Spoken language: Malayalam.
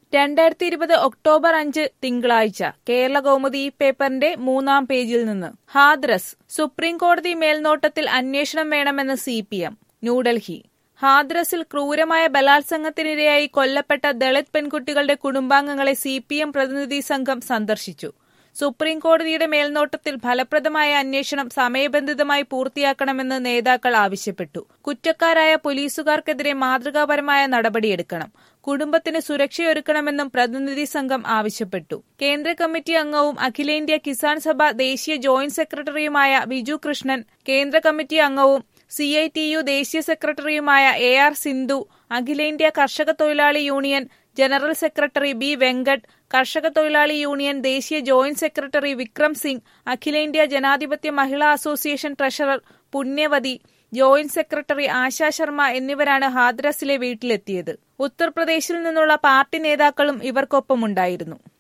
രണ്ടായിരത്തി ഇരുപത് ഒക്ടോബർ അഞ്ച് തിങ്കളാഴ്ച കേരള കൗമുദി പേപ്പറിന്റെ മൂന്നാം പേജിൽ നിന്ന് ഹാദ്രസ് സുപ്രീം കോടതി മേൽനോട്ടത്തിൽ അന്വേഷണം വേണമെന്ന് സി പി എം ന്യൂഡൽഹി ഹാദ്രസിൽ ക്രൂരമായ ബലാത്സംഗത്തിനിരയായി കൊല്ലപ്പെട്ട ദളിത് പെൺകുട്ടികളുടെ കുടുംബാംഗങ്ങളെ സി പി എം പ്രതിനിധി സംഘം സന്ദർശിച്ചു സുപ്രീം കോടതിയുടെ മേൽനോട്ടത്തിൽ ഫലപ്രദമായ അന്വേഷണം സമയബന്ധിതമായി പൂർത്തിയാക്കണമെന്ന് നേതാക്കൾ ആവശ്യപ്പെട്ടു കുറ്റക്കാരായ പോലീസുകാർക്കെതിരെ മാതൃകാപരമായ നടപടിയെടുക്കണം കുടുംബത്തിന് സുരക്ഷയൊരുക്കണമെന്നും പ്രതിനിധി സംഘം ആവശ്യപ്പെട്ടു കേന്ദ്ര കമ്മിറ്റി അംഗവും അഖിലേന്ത്യാ കിസാൻ സഭ ദേശീയ ജോയിന്റ് സെക്രട്ടറിയുമായ ബിജു കൃഷ്ണൻ കേന്ദ്ര കമ്മിറ്റി അംഗവും സി ഐ ടി യു ദേശീയ സെക്രട്ടറിയുമായ എ ആർ സിന്ധു അഖിലേന്ത്യാ കർഷക തൊഴിലാളി union general secretary B Venkat കർഷക തൊഴിലാളി യൂണിയൻ ദേശീയ ജോയിന്റ് സെക്രട്ടറി വിക്രം സിംഗ് അഖിലേന്ത്യാ ജനാധിപത്യ Mahila association treasurer Punyavathi joint secretary Asha Sharma എന്നിവരാണ് ഹാദ്രസിലെ വീട്ടിലെത്തിയത് ഉത്തർപ്രദേശിൽ നിന്നുള്ള പാർട്ടി നേതാക്കളും ഇവർക്കൊപ്പമുണ്ടായിരുന്നു